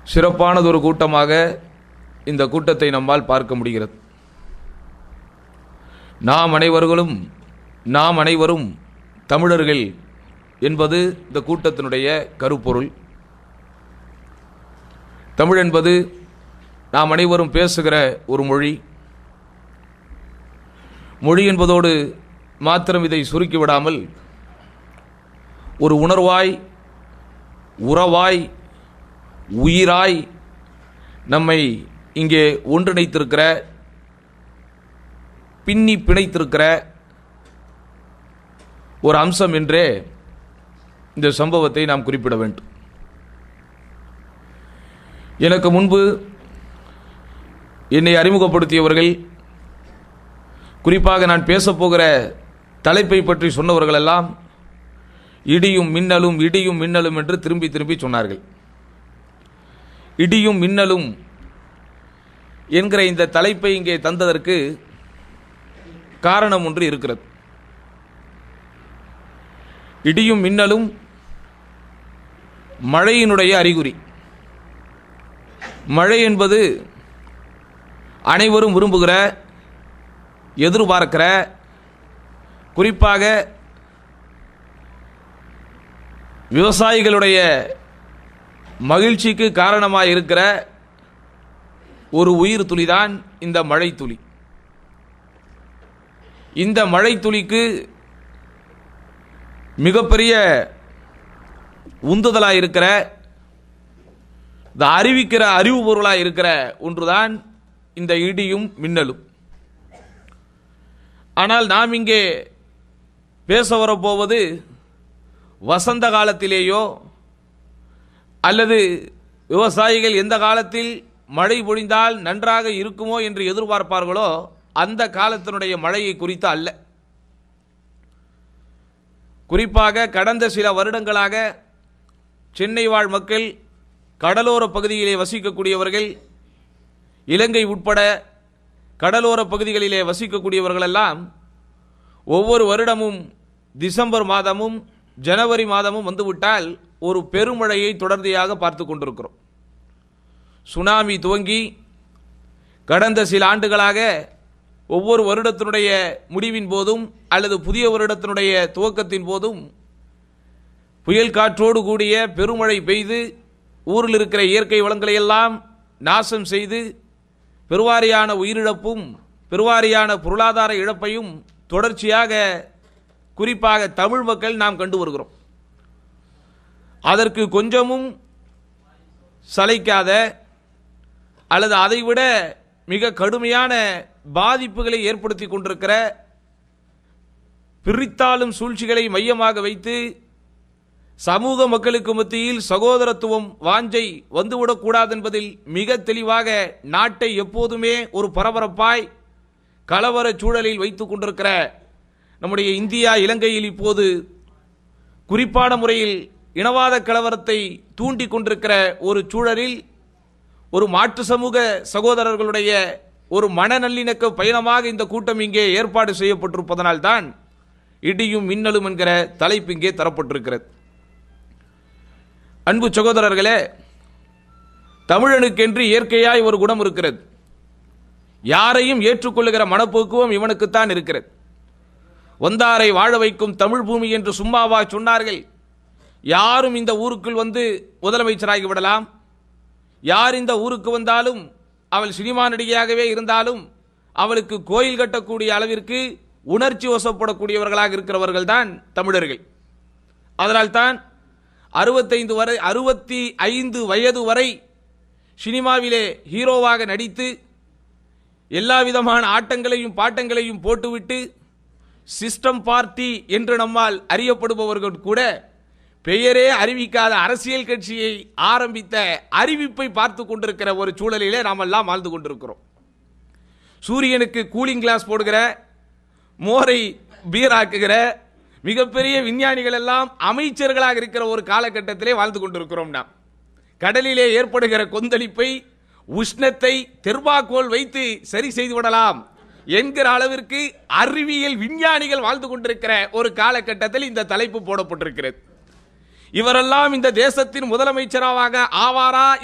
சிறப்பானதொரு கூட்டமாக இந்த கூட்டத்தை நம்மால் பார்க்க முடிகிறது நாம் அனைவர்களும் நாம் அனைவரும் தமிழர்கள் என்பது இந்த கூட்டத்தினுடைய கருப்பொருள் தமிழ் என்பது நாம் அனைவரும் பேசுகிற ஒரு மொழி மொழி என்பதோடு மாத்திரம் இதை சுருக்கிவிடாமல் ஒரு உணர்வாய் உறவாய் உயிராய் நம்மை இங்கே ஒன்றிணைத்திருக்கிற பின்னி பிணைத்திருக்கிற ஒரு அம்சம் என்றே இந்த சம்பவத்தை நாம் குறிப்பிட வேண்டும் எனக்கு முன்பு என்னை அறிமுகப்படுத்தியவர்கள் குறிப்பாக நான் பேசப்போகிற தலைப்பை பற்றி சொன்னவர்கள் எல்லாம் இடியும் மின்னலும் இடியும் மின்னலும் என்று திரும்பி திரும்பி சொன்னார்கள் இடியும் மின்னலும் என்கிற இந்த தலைப்பை இங்கே தந்ததற்கு காரணம் ஒன்று இருக்கிறது இடியும் மின்னலும் மழையினுடைய அறிகுறி மழை என்பது அனைவரும் விரும்புகிற எதிர்பார்க்கிற குறிப்பாக விவசாயிகளுடைய மகிழ்ச்சிக்கு காரணமாக இருக்கிற ஒரு உயிர் துளிதான் இந்த மழை துளி இந்த மழை துளிக்கு மிகப்பெரிய உந்துதலாக இருக்கிற இந்த அறிவிக்கிற அறிவு பொருளாக இருக்கிற ஒன்றுதான் இந்த இடியும் மின்னலும் ஆனால் நாம் இங்கே பேச வரப்போவது வசந்த காலத்திலேயோ அல்லது விவசாயிகள் எந்த காலத்தில் மழை பொழிந்தால் நன்றாக இருக்குமோ என்று எதிர்பார்ப்பார்களோ அந்த காலத்தினுடைய மழையை குறித்து அல்ல குறிப்பாக கடந்த சில வருடங்களாக சென்னை வாழ் மக்கள் கடலோர பகுதியிலே வசிக்கக்கூடியவர்கள் இலங்கை உட்பட கடலோர பகுதிகளிலே வசிக்கக்கூடியவர்களெல்லாம் ஒவ்வொரு வருடமும் டிசம்பர் மாதமும் ஜனவரி மாதமும் வந்துவிட்டால் ஒரு பெருமழையை தொடர்ந்தியாக பார்த்து கொண்டிருக்கிறோம் சுனாமி துவங்கி கடந்த சில ஆண்டுகளாக ஒவ்வொரு வருடத்தினுடைய முடிவின் போதும் அல்லது புதிய வருடத்தினுடைய துவக்கத்தின் போதும் புயல் காற்றோடு கூடிய பெருமழை பெய்து ஊரில் இருக்கிற இயற்கை வளங்களை எல்லாம் நாசம் செய்து பெருவாரியான உயிரிழப்பும் பெருவாரியான பொருளாதார இழப்பையும் தொடர்ச்சியாக குறிப்பாக தமிழ் மக்கள் நாம் கண்டு வருகிறோம் அதற்கு கொஞ்சமும் சளைக்காத அல்லது அதைவிட மிக கடுமையான பாதிப்புகளை ஏற்படுத்தி கொண்டிருக்கிற பிரித்தாளும் சூழ்ச்சிகளை மையமாக வைத்து சமூக மக்களுக்கு மத்தியில் சகோதரத்துவம் வாஞ்சை வந்துவிடக்கூடாது என்பதில் மிக தெளிவாக நாட்டை எப்போதுமே ஒரு பரபரப்பாய் கலவர சூழலில் வைத்துக் கொண்டிருக்கிற நம்முடைய இந்தியா இலங்கையில் இப்போது குறிப்பான முறையில் இனவாத கலவரத்தை தூண்டி கொண்டிருக்கிற ஒரு சூழலில் ஒரு மாற்று சமூக சகோதரர்களுடைய ஒரு மன நல்லிணக்க பயணமாக இந்த கூட்டம் இங்கே ஏற்பாடு செய்யப்பட்டிருப்பதனால்தான் இடியும் மின்னலும் என்கிற தலைப்பு இங்கே தரப்பட்டிருக்கிறது அன்பு சகோதரர்களே தமிழனுக்கென்று இயற்கையாய் ஒரு குணம் இருக்கிறது யாரையும் ஏற்றுக்கொள்ளுகிற மனப்போக்குவம் இவனுக்குத்தான் இருக்கிறது வந்தாரை வாழ வைக்கும் தமிழ் பூமி என்று சும்மாவா சொன்னார்கள் யாரும் இந்த ஊருக்குள் வந்து முதலமைச்சராகி விடலாம் யார் இந்த ஊருக்கு வந்தாலும் அவள் சினிமா நடிகையாகவே இருந்தாலும் அவளுக்கு கோயில் கட்டக்கூடிய அளவிற்கு உணர்ச்சி வசப்படக்கூடியவர்களாக இருக்கிறவர்கள் தான் தமிழர்கள் அதனால்தான் அறுபத்தைந்து வரை அறுபத்தி ஐந்து வயது வரை சினிமாவிலே ஹீரோவாக நடித்து எல்லா விதமான ஆட்டங்களையும் பாட்டங்களையும் போட்டுவிட்டு சிஸ்டம் பார்ட்டி என்று நம்மால் அறியப்படுபவர்கள் கூட பெயரே அறிவிக்காத அரசியல் கட்சியை ஆரம்பித்த அறிவிப்பை பார்த்து கொண்டிருக்கிற ஒரு சூழலிலே நாம் எல்லாம் வாழ்ந்து கொண்டிருக்கிறோம் சூரியனுக்கு கூலிங் கிளாஸ் போடுகிற மோரை பீராக்குகிற மிகப்பெரிய விஞ்ஞானிகள் எல்லாம் அமைச்சர்களாக இருக்கிற ஒரு காலகட்டத்திலே வாழ்ந்து கொண்டிருக்கிறோம் நாம் கடலிலே ஏற்படுகிற கொந்தளிப்பை உஷ்ணத்தை தெர்மாக்கோல் வைத்து சரி செய்து விடலாம் என்கிற அளவிற்கு அறிவியல் விஞ்ஞானிகள் வாழ்ந்து கொண்டிருக்கிற ஒரு காலகட்டத்தில் இந்த தலைப்பு போடப்பட்டிருக்கிறது இவரெல்லாம் இந்த தேசத்தின் முதலமைச்சராக ஆவாரா